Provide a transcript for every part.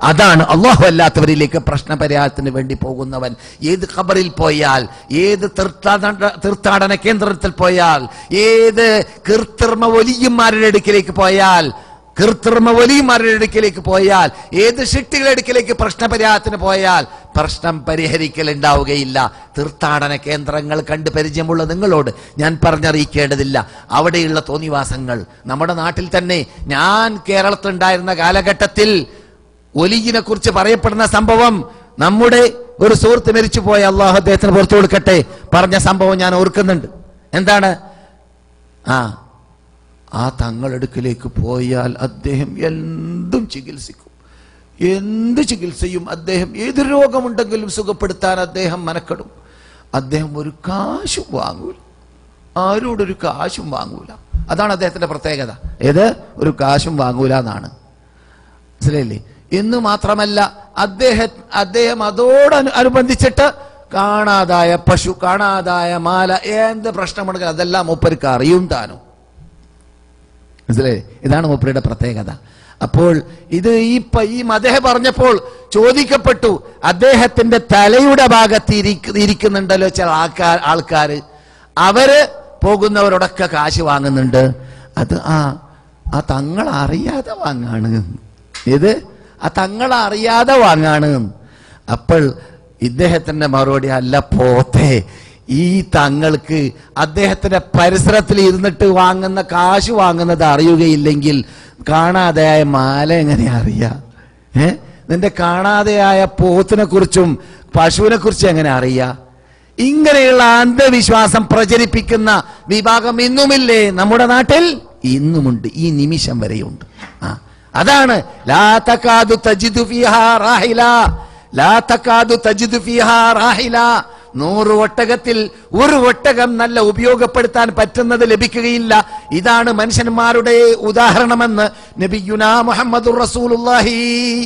അതാണ് അള്ളാഹു അല്ലാത്തവരിലേക്ക് പ്രശ്നപരിഹാരത്തിന് വേണ്ടി പോകുന്നവൻ ഏത് ഖബറിൽ പോയാൽ ഏത് തീർത്ഥാടന തീർത്ഥാടന കേന്ദ്രത്തിൽ പോയാൽ ഏത് കൃത്രിമ വലിയന്മാരുടെ അടുക്കിലേക്ക് പോയാൽ കൃത്രിമ വലിയന്മാരുടെ അടുക്കിലേക്ക് പോയാൽ ഏത് ഷിട്ടികളുടെ അടുക്കിലേക്ക് പ്രശ്നപരിഹാരത്തിന് പോയാൽ പ്രശ്നം പരിഹരിക്കൽ ഉണ്ടാവുകയില്ല തീർത്ഥാടന കേന്ദ്രങ്ങൾ കണ്ട് പരിചയമുള്ള നിങ്ങളോട് ഞാൻ പറഞ്ഞറിയിക്കേണ്ടതില്ല അവിടെയുള്ള തോന്നിവാസങ്ങൾ നമ്മുടെ നാട്ടിൽ തന്നെ ഞാൻ കേരളത്തിലുണ്ടായിരുന്ന കാലഘട്ടത്തിൽ ഒലിയിനെ കുറിച്ച് പറയപ്പെടുന്ന സംഭവം നമ്മുടെ ഒരു സുഹൃത്ത് മരിച്ചുപോയ അള്ളാഹു അദ്ദേഹത്തിന് പുറത്തു കൊടുക്കട്ടെ പറഞ്ഞ സംഭവം ഞാൻ ഓർക്കുന്നുണ്ട് എന്താണ് ആ ആ തങ്ങളടുക്കിലേക്ക് പോയാൽ അദ്ദേഹം എന്തും ചികിത്സിക്കും എന്ത് ചികിത്സയും അദ്ദേഹം ഏത് രോഗമുണ്ടെങ്കിലും സുഖപ്പെടുത്താൻ അദ്ദേഹം മനക്കെടും അദ്ദേഹം ഒരു കാശും വാങ്ങൂല ആരോടൊരു കാശും വാങ്ങൂല അതാണ് അദ്ദേഹത്തിന്റെ പ്രത്യേകത ഏത് ഒരു കാശും വാങ്ങൂല എന്നാണ് മനസ്സിലായില്ലേ എന്ന് മാത്രമല്ല അദ്ദേഹം അദ്ദേഹം അതോട് അനുബന്ധിച്ചിട്ട് കാണാതായ പശു കാണാതായ മാല എന്ത് പ്രശ്നമുണ്ടെങ്കിൽ അതെല്ലാം മൂപ്പർക്ക് അറിയും താനും മനസ്സിലായി ഇതാണ് മൂപ്പരുടെ പ്രത്യേകത അപ്പോൾ ഇത് ഈ പ- ഈ മദ്ദേഹം പറഞ്ഞപ്പോൾ ചോദിക്കപ്പെട്ടു അദ്ദേഹത്തിന്റെ തലയുടെ ഭാഗത്ത് ഇരിക്ക- ഇരിക്കുന്നുണ്ടല്ലോ ചില ആൾക്കാർ ആൾക്കാര് അവര് പോകുന്നവരോടൊക്കെ കാശ് വാങ്ങുന്നുണ്ട് അത് ആ ആ തങ്ങൾ അറിയാതെ വാങ്ങാണ് ഇത് ആ തങ്ങൾ അറിയാതെ വാങ്ങാണ് അപ്പോൾ ഇദ്ദേഹത്തിന്റെ മറുപടി അല്ല പോത്തെ ഈ തങ്ങൾക്ക് അദ്ദേഹത്തിന്റെ പരിസരത്തിൽ ഇരുന്നിട്ട് വാങ്ങുന്ന കാശ് വാങ്ങുന്നത് അറിയുകയില്ലെങ്കിൽ കാണാതെയായ മാല എങ്ങനെ അറിയാം ഏ നിന്റെ കാണാതെയായ പോത്തിനെ കുറിച്ചും പശുവിനെ കുറിച്ചും എങ്ങനെ അറിയാം ഇങ്ങനെയുള്ള അന്ധവിശ്വാസം പ്രചരിപ്പിക്കുന്ന വിഭാഗം ഇന്നുമില്ലേ നമ്മുടെ നാട്ടിൽ ഇന്നുമുണ്ട് ഈ നിമിഷം വരെയുണ്ട് ആ അതാണ് ലാ തകാദു തജിദു ഫീഹാ റാഹില ലാ തകാദു തജിദു ഫീഹാ റാഹില നൂറ് ഒട്ടകത്തിൽ ഒരു ഒട്ടകം നല്ല ഉപയോഗപ്പെടുത്താൻ പറ്റുന്നത് ലഭിക്കുകയില്ല ഇതാണ് മനുഷ്യന്മാരുടെ ഉദാഹരണമെന്ന് നബിയുന മുഹമ്മദ് റസൂലുള്ളാഹി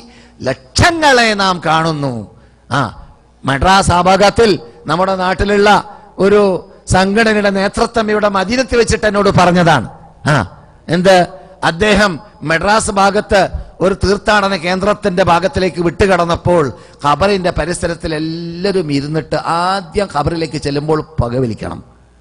ലക്ഷങ്ങളെ നാം കാണുന്നു ആ മദ്രാസ് ആ ഭാഗത്തിൽ നമ്മുടെ നാട്ടിലുള്ള ഒരു സംഘടനയുടെ നേതൃത്വം ഇവിടെ മദീനത്ത് വെച്ചിട്ട് എന്നോട് പറഞ്ഞതാണ് ആ എന്ത് അദ്ദേഹം മദ്രാസ് ഭാഗത്ത് ഒരു തീർത്ഥാടന കേന്ദ്രത്തിന്റെ ഭാഗത്തിലേക്ക് വിട്ടുകടന്നപ്പോൾ ഖബറിന്റെ പരിസരത്തിൽ എല്ലാവരും ഇരുന്നിട്ട് ആദ്യം ഖബറിലേക്ക് ചെല്ലുമ്പോൾ പകവലിക്കണം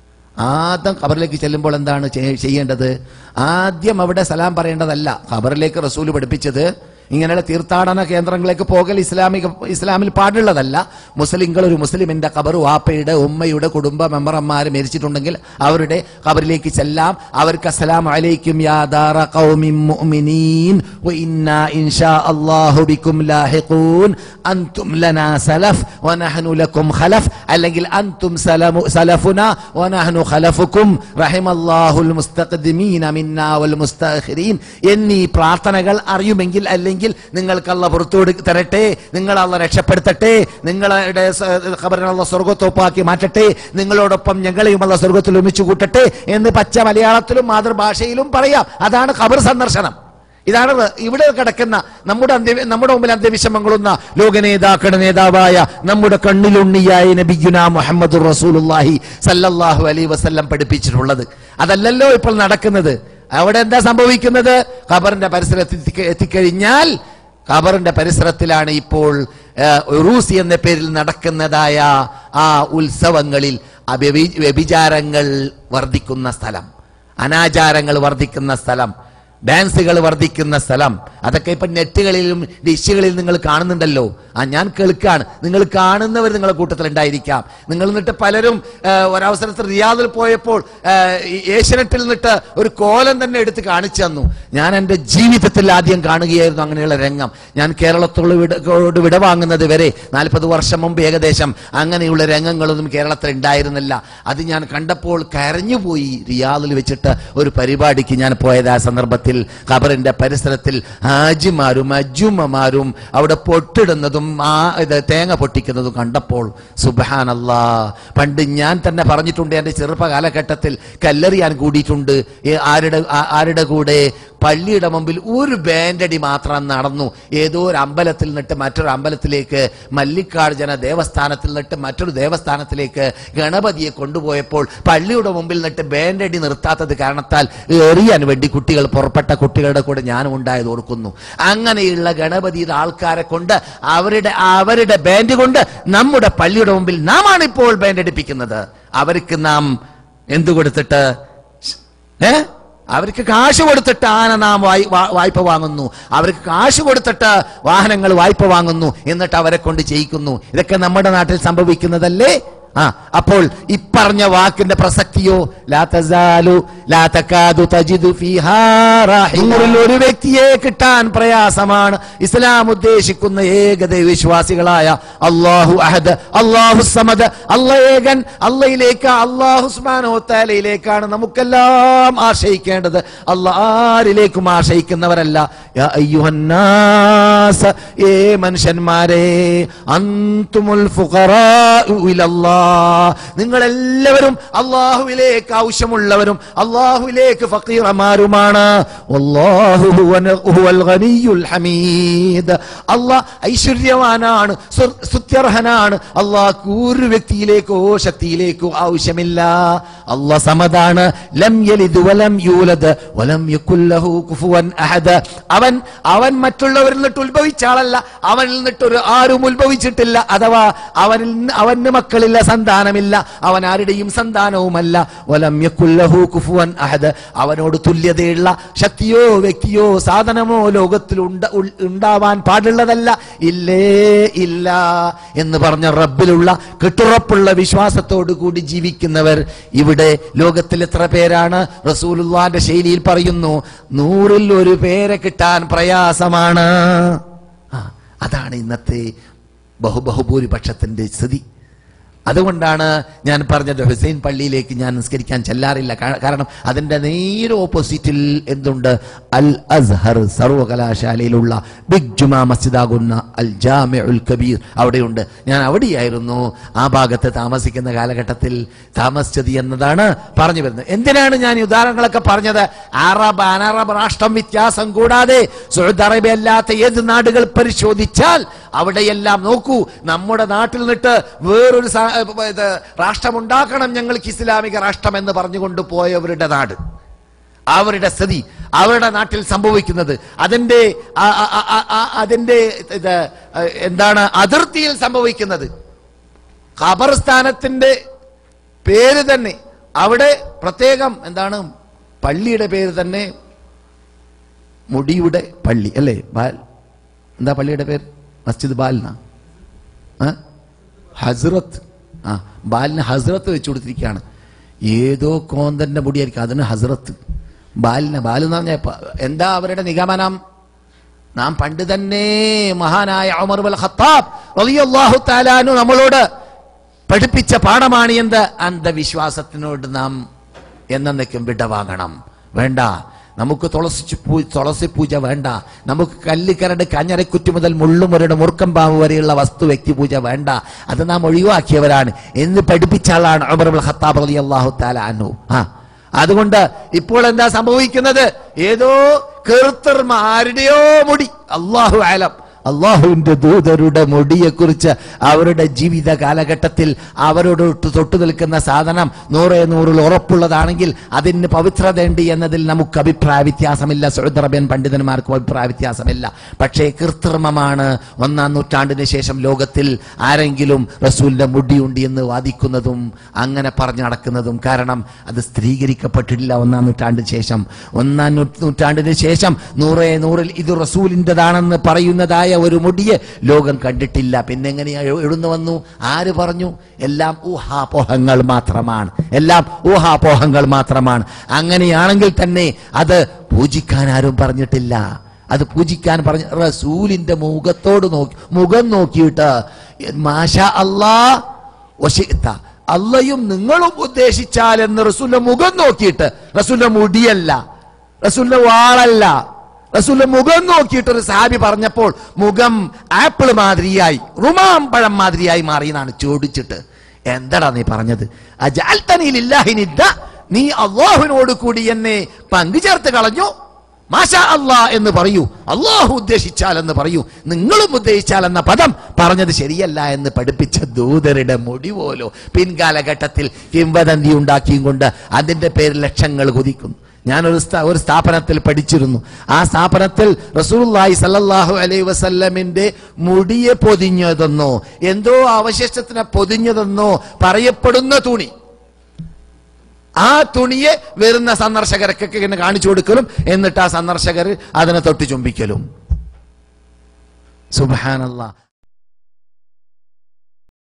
ആദ്യം ഖബറിലേക്ക് ചെല്ലുമ്പോൾ എന്താണ് ചെയ്യ- ചെയ്യേണ്ടത് ആദ്യം അവിടെ സലാം പറയേണ്ടതല്ല ഖബറിലേക്ക് റസൂല് പഠിപ്പിച്ചത് ഇങ്ങനെയുള്ള തീർത്ഥാടന കേന്ദ്രങ്ങളിലേക്ക് പോകൽ ഇസ്ലാമിക ഇസ്ലാമിൽ പാടുള്ളതല്ല മുസ്ലിങ്ങൾ ഒരു മുസ്ലിമിന്റെ ഖബർ വാപ്പയുടെ ഉമ്മയുടെ കുടുംബ മെമ്പർമാർ മരിച്ചിട്ടുണ്ടെങ്കിൽ അവരുടെ ഖബറിലേക്ക് ചെല്ലാം അവർക്ക് അസ്സലാം അലൈക്കും യാ ദാറ ഖൗമിൻ മുഅ്മിനീൻ വ ഇന്നാ ഇൻഷാ അല്ലാഹു ബിക്കും ലാഹിഖൂൻ അൻതും ലനാ സലഫ് വ നഹ്നു ലക്കും ഖലഫ് അല്ലെങ്കിൽ അൻതും സലമു സലഫുന വ നഹ്നു ഖലഫുക്കും റഹിമല്ലാഹുൽ മുസ്തഖ്ദിമീന മിന്നാ വൽ മുസ്തഖിരീൻ എന്നീ പ്രാർത്ഥനകൾ അറിയുമെങ്കിൽ അല്ലെങ്കിൽ നിങ്ങൾക്ക് അല്ല പുറത്തു കൊടു- തരട്ടെ നിങ്ങൾ അല്ല രക്ഷപ്പെടുത്തട്ടെ നിങ്ങളുടെ സ- ഖബറിനുള്ള സ്വർഗത്തോപ്പാക്കി മാറ്റട്ടെ നിങ്ങളോടൊപ്പം ഞങ്ങളെയും അല്ല സ്വർഗത്തിൽ ഒരുമിച്ച് കൂട്ടട്ടെ എന്ന് പച്ച മലയാളത്തിലും മാതൃഭാഷയിലും പറയാം അതാണ് ഖബർ സന്ദർശനം ഇതാണ് റ് ഇവിടെ കിടക്കുന്ന നമ്മുടെ അന്ത്യ നമ്മുടെ മുമ്പിൽ അന്ത്യവിഷമങ്ങളുന്ന ലോക നേതാക്കളുടെ നേതാവായ നമ്മുടെ കണ്ണിലുണ്ണിയായ നബിയുന മുഹമ്മദ് റസൂലുള്ളാഹി സല്ലല്ലാഹു അലൈഹി വസല്ലം പഠിപ്പിച്ചിട്ടുള്ളത് അതല്ലല്ലോ ഇപ്പോൾ നടക്കുന്നത് അവിടെ എന്താ സംഭവിക്കുന്നത് ഖബറിന്റെ പരിസരത്തിൽ എത്തിക്ക- എത്തിക്കഴിഞ്ഞാൽ ഖബറിന്റെ പരിസരത്തിലാണ് ഇപ്പോൾ ആ, ഉറൂസി എന്ന പേരിൽ നടക്കുന്നതായ ആ ഉത്സവങ്ങളിൽ ആ വ്യഭി- വ്യഭിചാരങ്ങൾ വർദ്ധിക്കുന്ന സ്ഥലം അനാചാരങ്ങൾ വർദ്ധിക്കുന്ന സ്ഥലം ഡാൻസുകൾ വർദ്ധിക്കുന്ന സ്ഥലം അതൊക്കെ ഇപ്പൊ നെറ്റുകളിലും ഡിഷുകളിലും നിങ്ങൾ കാണുന്നുണ്ടല്ലോ ആ ഞാൻ കേൾക്കാണ് നിങ്ങൾ കാണുന്നവർ നിങ്ങളുടെ കൂട്ടത്തിൽ ഉണ്ടായിരിക്കാം നിങ്ങൾ എന്നിട്ട് പലരും ആ, ഒരവസരത്തിൽ റിയാദിൽ പോയപ്പോൾ ആ, ഈ ഏഷ്യനെറ്റിൽ നിന്നിട്ട് ഒരു കോലം തന്നെ എടുത്ത് കാണിച്ചു തന്നു ഞാൻ എൻ്റെ ജീവിതത്തിൽ ആദ്യം കാണുകയായിരുന്നു അങ്ങനെയുള്ള രംഗം ഞാൻ കേരളത്തോട് വിട ോട് വിട വാങ്ങുന്നത് വരെ നാൽപ്പത് വർഷം മുമ്പ് ഏകദേശം അങ്ങനെയുള്ള രംഗങ്ങളൊന്നും കേരളത്തിൽ ഉണ്ടായിരുന്നില്ല അത് ഞാൻ കണ്ടപ്പോൾ കരഞ്ഞുപോയി റിയാദിൽ വെച്ചിട്ട് ഒരു പരിപാടിക്ക് ഞാൻ പോയത് ആ സന്ദർഭത്തിൽ ഖബറിന്റെ പരിസരത്തിൽ ഹാജിമാരും അജുമ്മമാരും അവിടെ പൊട്ടിടുന്നതും ആ ഇത് തേങ്ങ പൊട്ടിക്കുന്നതും കണ്ടപ്പോൾ സുബാനല്ലാ പണ്ട് ഞാൻ തന്നെ പറഞ്ഞിട്ടുണ്ട് എൻ്റെ ചെറുപ്പ കാലഘട്ടത്തിൽ കല്ലെറിയാൻ കൂടിയിട്ടുണ്ട് ഏ, ആരുടെ ആ- ആരുടെ കൂടെ പള്ളിയുടെ മുമ്പിൽ ഒരു ബാൻഡടി മാത്രം നടന്നു ഏതോ ഒരു അമ്പലത്തിൽ നിന്നിട്ട് മറ്റൊരു അമ്പലത്തിലേക്ക് മല്ലികാർജുന ദേവസ്ഥാനത്തിൽ നിന്നിട്ട് മറ്റൊരു ദേവസ്ഥാനത്തിലേക്ക് ഗണപതിയെ കൊണ്ടുപോയപ്പോൾ പള്ളിയുടെ മുമ്പിൽ നിന്നിട്ട് ബാൻഡടി നിർത്താത്തത് കാരണത്താൽ എറിയാൻ വേണ്ടി കുട്ടികൾ പുറപ്പെട്ട കുട്ടികളുടെ കൂടെ ഞാനും ഉണ്ടായത് ഓർക്കുന്നു അങ്ങനെയുള്ള ഗണപതിയുടെ ആൾക്കാരെ കൊണ്ട് അവരുടെ അവരുടെ ബാൻഡ് കൊണ്ട് നമ്മുടെ പള്ളിയുടെ മുമ്പിൽ നാമാണ് ഇപ്പോൾ ബാൻഡ് അടിപ്പിക്കുന്നത് അവർക്ക് നാം എന്തു കൊടുത്തിട്ട് ഏ അവർക്ക് കാശ് കൊടുത്തിട്ട് ആന നാം വായ്- വാ- വായ്പ വാങ്ങുന്നു അവർക്ക് കാശ് കൊടുത്തിട്ട് വാഹനങ്ങൾ വായ്പ വാങ്ങുന്നു എന്നിട്ട് അവരെ കൊണ്ട് ചെയ്യിക്കുന്നു ഇതൊക്കെ നമ്മുടെ നാട്ടിൽ സംഭവിക്കുന്നതല്ലേ ആ അപ്പോൾ ഇപ്പറഞ്ഞ വാക്കിന്റെ പ്രസക്തിയോ ലാ തസാലു ലാ തകാദു തജിദു ഫീഹാ റാഹില. നൂറിൽ ഒരു വ്യക്തിയെ കിട്ടാൻ പ്രയാസമാണ് ഇസ്ലാം ഉദ്ദേശിക്കുന്ന ഏകദ വിശ്വാസികളായ അള്ളാഹു അഹദ് അള്ളാഹു സമദ് അള്ളയേകൻ അള്ളയിലേക്ക് അള്ളാഹു സ്മാനോത്താലയിലേക്കാണ് നമുക്കെല്ലാം ആശ്രയിക്കേണ്ടത് അല്ല ആരിലേക്കും ആശ്രയിക്കുന്നവരല്ല യാ അയ്യുഹന്നാസ് ഏ മനുഷ്യന്മാരെ അന്തുമുൽ ഫുഖറാഉ ഇലല്ലാഹ് നിങ്ങൾ എല്ലാവരും അള്ളാഹുവിലേക്ക് ആവശ്യമുള്ളവരും അള്ളാഹുവിലേക്ക് ഫക്കീറമാരുമാണ് വല്ലാഹു ഹുവന- ഹുവൽ ഗനിയ്യുൽ ഹമീദ് അള്ളാഹ് ഐശ്വര്യവാനാണ് സ്വ- സ്തുത്യർഹനാണ് അള്ളാഹ് ഒരു വ്യക്തിയിലേക്കോ ശക്തിയിലേക്കോ ആവശ്യമില്ല അള്ളാഹ് സമതാണ് ലം യലിദ് വലം യൂലദ് വലം യകുല്ലഹു കുഫുവൻ അഹദ് അവൻ അവൻ മറ്റുള്ളവരിൽ നിന്നിട്ട് ഉത്ഭവിച്ച ആളല്ല അവനിൽ നിന്നിട്ട് ഒരു ആരും ഉത്ഭവിച്ചിട്ടില്ല അഥവാ അവനിൽ നിന്ന് അവന് മക്കളില്ല സന്താനമില്ല അവൻ ആരുടെയും സന്താനവുമല്ല വലം യകുല്ലഹു കുഫുവൻ അഹദ് അവനോട് തുല്യതയുള്ള ശക്തിയോ വ്യക്തിയോ സാധനമോ ലോകത്തിൽ ഉണ്ട- ഉൾ- ഉണ്ടാവാൻ പാടുള്ളതല്ല ഇല്ലേ ഇല്ല എന്ന് പറഞ്ഞ റബ്ബിലുള്ള കെട്ടുറപ്പുള്ള വിശ്വാസത്തോടു കൂടി ജീവിക്കുന്നവർ ഇവിടെ ലോകത്തിൽ എത്ര പേരാണ് റസൂലുള്ളാന്റെ ശൈലിയിൽ പറയുന്നു നൂറിൽ ഒരു പേരെ കിട്ടാൻ പ്രയാസമാണ് ആ, അതാണ് ഇന്നത്തെ ബഹു ബഹുഭൂരിപക്ഷത്തിന്റെ സ്ഥിതി അതുകൊണ്ടാണ് ഞാൻ പറഞ്ഞത് ഹുസൈൻ പള്ളിയിലേക്ക് ഞാൻ നിസ്കരിക്കാൻ ചെല്ലാറില്ല കാ- കാരണം അതിന്റെ നേരെ ഓപ്പോസിറ്റിൽ എന്തുണ്ട് അൽ അസ്ഹർ സർവകലാശാലയിലുള്ള ബിഗ് ജുമാ മസ്ജിദാകുന്ന അൽ ജാമി ഉൽ കബീർ അവിടെയുണ്ട് ഞാൻ അവിടെയായിരുന്നു ആ ഭാഗത്ത് താമസിക്കുന്ന കാലഘട്ടത്തിൽ താമസിച്ചത് എന്നതാണ് പറഞ്ഞു വരുന്നത് എന്തിനാണ് ഞാൻ ഈ ഉദാഹരണങ്ങളൊക്കെ പറഞ്ഞത് അറബ് അനറബ് രാഷ്ട്രം വ്യത്യാസം കൂടാതെ സൗദി അറേബ്യ അല്ലാത്ത ഏത് നാടുകൾ പരിശോധിച്ചാൽ അവിടെയെല്ലാം നോക്കൂ നമ്മുടെ നാട്ടിൽ നിന്നിട്ട് വേറൊരു സാ- ഇത് രാഷ്ട്രമുണ്ടാക്കണം ഞങ്ങൾക്ക് ഇസ്ലാമിക രാഷ്ട്രം എന്ന് പറഞ്ഞുകൊണ്ട് പോയവരുടെ നാട് അവരുടെ സ്ഥിതി അവരുടെ നാട്ടിൽ സംഭവിക്കുന്നത് അതിന്റെ ആ- ആ- ആ- ആ- ആ- അതിന്റെ ഇത് എന്താണ് അതിർത്തിയിൽ സംഭവിക്കുന്നത് ഖബർസ്ഥാനത്തിന്റെ പേര് തന്നെ അവിടെ പ്രത്യേകം എന്താണ് പള്ളിയുടെ പേര് തന്നെ മുടിയുടെ പള്ളി അല്ലേ ബാൽ എന്താ പള്ളിയുടെ പേര് മസ്ജിദ് ബാലിന ഹസ്രത്ത് ആ ബാലിന് ഹസ്രത്ത് വെച്ചു കൊടുത്തിരിക്കുകയാണ് ഏതോ കോന്തന്റെ മുടിയായിരിക്കും അതിന് ഹസ്രത്ത് ബാലിന് ബാൽ എന്ന് പറഞ്ഞ പ- എന്താ അവരുടെ നിഗമനം നാം പണ്ട് തന്നെ മഹാനായ ഉമർ ബൽ ഖത്താബ് റളിയല്ലാഹു തആലാനു നമ്മളോട് പഠിപ്പിച്ച പാഠമാണ് എന്ത് അന്ധവിശ്വാസത്തിനോട് നാം എന്നേക്കും വിടവാങ്ങണം വേണ്ട നമുക്ക് തുളസി പൂ തുളസി പൂജ വേണ്ട നമുക്ക് കല്ലിക്കരട് കഞ്ഞരക്കുറ്റി മുതൽ മുള്ളുമുരട് മുറുക്കം പാമ്പ് വരെയുള്ള വസ്തു വ്യക്തി പൂജ വേണ്ട അത് നാം ഒഴിവാക്കിയവരാണ് എന്ന് പഠിപ്പിച്ച ആളാണ് ഉമർ ബിൻ ഖത്താബ് റളിയല്ലാഹു തആല അൻഹു ആ അതുകൊണ്ട് ഇപ്പോൾ എന്താ സംഭവിക്കുന്നത് ഏതോ കീർത്തർമ ആരുടെയോ മുടി അള്ളാഹു ആലം അള്ളാഹുവിന്റെ ദൂതരുടെ മുടിയെക്കുറിച്ച് അവരുടെ ജീവിത കാലഘട്ടത്തിൽ അവരോട് തൊട്ട് തൊട്ടു നിൽക്കുന്ന സാധനം നൂറേ നൂറിൽ ഉറപ്പുള്ളതാണെങ്കിൽ അതിന് പവിത്രതയുണ്ട് എന്നതിൽ നമുക്ക് അഭിപ്രായ വ്യത്യാസമില്ല സൗദി അറേബ്യൻ പണ്ഡിതന്മാർക്കും അഭിപ്രായ വ്യത്യാസമില്ല പക്ഷേ കൃത്രിമമാണ് ഒന്നാം നൂറ്റാണ്ടിന് ശേഷം ലോകത്തിൽ ആരെങ്കിലും റസൂലിന്റെ മുടിയുണ്ട് എന്ന് വാദിക്കുന്നതും അങ്ങനെ പറഞ്ഞു നടക്കുന്നതും കാരണം അത് സ്ഥിരീകരിക്കപ്പെട്ടിട്ടില്ല ഒന്നാം നൂറ്റാണ്ടിന് ശേഷം ഒന്നാം നൂ- നൂറ്റാണ്ടിന് ശേഷം നൂറേ നൂറിൽ ഇത് റസൂലിൻ്റെതാണെന്ന് പറയുന്നതായ ഒരു മുടിയെ ലോകം കണ്ടിട്ടില്ല പിന്നെ എങ്ങനെയാ എ- എഴുന്നു വന്നു ആര് പറഞ്ഞു എല്ലാം ഊഹാപോഹങ്ങൾ മാത്രമാണ് എല്ലാം ഊഹാപോഹങ്ങൾ മാത്രമാണ് അങ്ങനെയാണെങ്കിൽ തന്നെ അത് പൂജിക്കാൻ ആരും പറഞ്ഞിട്ടില്ല അത് പൂജിക്കാൻ പറഞ്ഞ റസൂലിന്റെ മുഖത്തോട് നോക്കി മുഖം നോക്കിയിട്ട് മാഷ അല്ലാ ഒശിത്ത അല്ലയും നിങ്ങളും ഉദ്ദേശിച്ചാൽ എന്ന് റസൂലിന്റെ മുഖം നോക്കിയിട്ട് റസൂലിന്റെ മുടിയല്ല റസൂലിന്റെ വാളല്ല റസൂലിന്റെ മുഖം നോക്കിയിട്ട് ഒരു സാബി പറഞ്ഞപ്പോൾ മുഖം ആപ്പിൾ മാതിരിയായി റുമാം പഴം മാതിരിയായി മാറി എന്നാണ് ചോദിച്ചിട്ട് എന്താടാ നീ പറഞ്ഞത് അജാൽത്തനിയിലില്ലാഹിനിദ്ദ നീ അള്ളാഹുവിനോട് കൂടി എന്നെ പങ്കുചേർത്ത് കളഞ്ഞു മാഷാ അള്ളാ എന്ന് പറയൂ അള്ളാഹു ഉദ്ദേശിച്ചാൽ എന്ന് പറയൂ നിങ്ങളും ഉദ്ദേശിച്ചാൽ എന്ന പദം പറഞ്ഞത് ശരിയല്ല എന്ന് പഠിപ്പിച്ച ദൂതരുടെ മുടി പോലോ പിൻകാലഘട്ടത്തിൽ കിംവദന്തി ഉണ്ടാക്കിയും കൊണ്ട് അതിന്റെ പേരിൽ ലക്ഷങ്ങൾ കുതിക്കുന്നു ഞാനൊരു സ്ഥാ- ഒരു സ്ഥാപനത്തിൽ പഠിച്ചിരുന്നു ആ സ്ഥാപനത്തിൽ റസൂലുള്ളാഹി സല്ലല്ലാഹു അലൈഹി വസല്ലമിന്റെ മുടിയെ പൊതിഞ്ഞതെന്നോ എന്തോ അവശിഷ്ടത്തിനെ പൊതിഞ്ഞതെന്നോ പറയപ്പെടുന്ന തുണി ആ തുണിയെ വരുന്ന സന്ദർശകർക്കൊക്കെ ഇങ്ങനെ കാണിച്ചു കൊടുക്കലും എന്നിട്ട് ആ സന്ദർശകർ അതിനെ തൊട്ട് ചുംബിക്കലും സുബാനല്ലാ